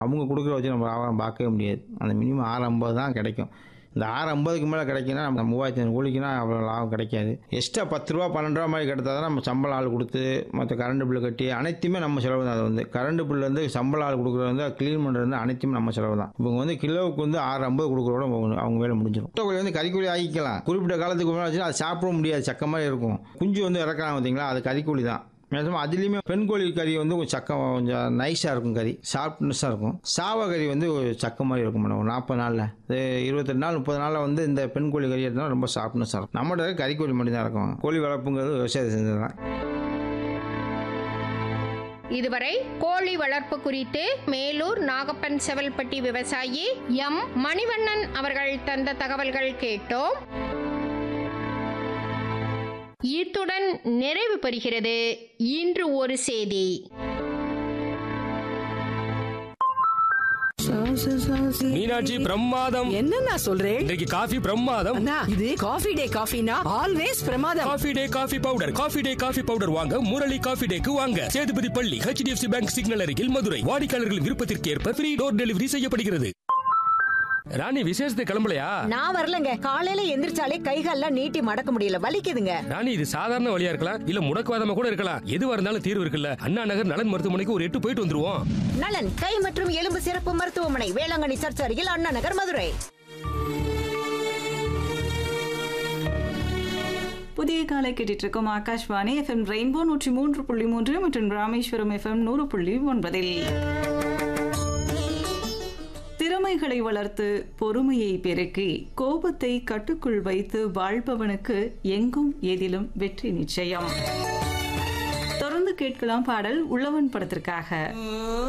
அவங்க கொடுக்குற வச்சு நம்ம வியாபாரம் பார்க்கவே முடியாது அந்த மினிமம் ஆறு ஐம்பது தான் கிடைக்கும் இந்த ஆறு ஐம்பதுக்கு மேலே கிடைக்குன்னா நம்ம மூவாயிரத்தி ஐநூறு கூலிக்குனா அவ்வளோ லாபம் கிடைக்காது எக்ஸ்ட்ரா பத்து ரூபா பன்னெண்டு ரூபா மாதிரி கிடைத்தா தான் நம்ம சம்பளம் ஆள் கொடுத்து மற்ற கரண்ட் பில்லு கட்டி அனைத்துமே நம்ம செலவு தான் அது வந்து கரண்ட் பில்லு வந்து சம்பள ஆள் கொடுக்குறது வந்து க்ளீன் பண்ணுறது வந்து அனைத்துமே நம்ம செலவு தான் இவங்க வந்து கிலோவுக்கு வந்து ஆறு ஐம்பது கொடுக்குறோட அவங்க அவங்க வேலை முடிஞ்சிடும் முட்டைக்கோழி வந்து கறிக்கூலி ஆகிக்கலாம் குறிப்பிட்ட காலத்துக்கு மேலே வச்சுன்னா அது சாப்பிட முடியாது சக்க மாதிரி இருக்கும் குஞ்சு வந்து இறக்கலாம் பார்த்தீங்களா அது கறிக்கூலி தான் மேலும் அதுலேயுமே பெண் கோழி கறி வந்து கொஞ்சம் சக்கம் கொஞ்சம் நைஸாக இருக்கும் கறி ஷார்ப்னஸாக இருக்கும் சாவ கறி வந்து ஒரு சக்க மாதிரி இருக்கும் மேடம் ஒரு நாற்பது நாளில் இது இருபத்தெட்டு நாள் முப்பது நாளில் வந்து இந்த பெண் கோழி கறி எடுத்தால் ரொம்ப ஷார்ப்னஸாக இருக்கும் நம்மகிட்ட கறி கோழி மட்டும் தான் இருக்கும் கோழி வளர்ப்புங்கிறது விவசாயத்தை செஞ்சதுதான் இதுவரை கோழி வளர்ப்பு குறித்து மேலூர் நாகப்பன் செவல்பட்டி விவசாயி எம் மணிவண்ணன் அவர்கள் தந்த தகவல்கள் கேட்டோம் இத்துடன் நிறைவு பெறுகிறது இன்று ஒரு செய்தி மீனாட்சி பிரமாதம் என்னண்ணா சொல்றேன் இன்றைக்கு காஃபி பிரமாதம் அண்ணா இது காஃபி டே காஃபினா ஆல்வேஸ் பிரமாதம் coffee day coffee powder coffee day coffee powder வாங்க முரளி காஃபி டேக்கு வாங்க சேதுபதி பள்ளி ஹெச்டிஎஃப்சி பேங்க் சிக்னல் அருகில் மதுரை வாடிக்கையாளர்களின் விருப்பத்திற்கு ஏற்ப ஃப்ரீ டோர் டெலிவரி செய்யப்படுகிறது ராணி விசேஷத்தை கிளம்பலையா நான் வரலங்க காலையில எந்திரிச்சாலே கைகால்லாம் நீட்டி மடக்க முடியல வலிக்குதுங்க ராணி இது சாதாரண வழியா இருக்கலாம் இல்ல முடக்குவாதமா கூட இருக்கலாம் எதுவா இருந்தாலும் தீர்வு இருக்குல்ல அண்ணா நகர் நலன் மருத்துவமனைக்கு ஒரு எட்டு போயிட்டு வந்துருவோம் நலன் கை மற்றும் எலும்பு சிறப்பு மருத்துவமனை வேளாங்கண்ணி சர்ச் அருகில் அண்ணா நகர் மதுரை புதிய காலை கேட்டுட்டு இருக்கோம் ஆகாஷ்வாணி எஃப்எம் ரெயின்போ நூற்றி மூன்று புள்ளி மூன்று மற்றும் ராமேஸ்வரம் எஃப்எம் நூறு புள்ளி ஒன்பதில் திறமைகளை வளர்த்து பொறுமையை பெருக்கி கோபத்தை கட்டுக்குள் வைத்து வாழ்பவனுக்கு எங்கும் எதிலும் வெற்றி நிச்சயம் தொடர்ந்து கேட்கலாம் பாடல் உள்ளவன் படத்திற்காக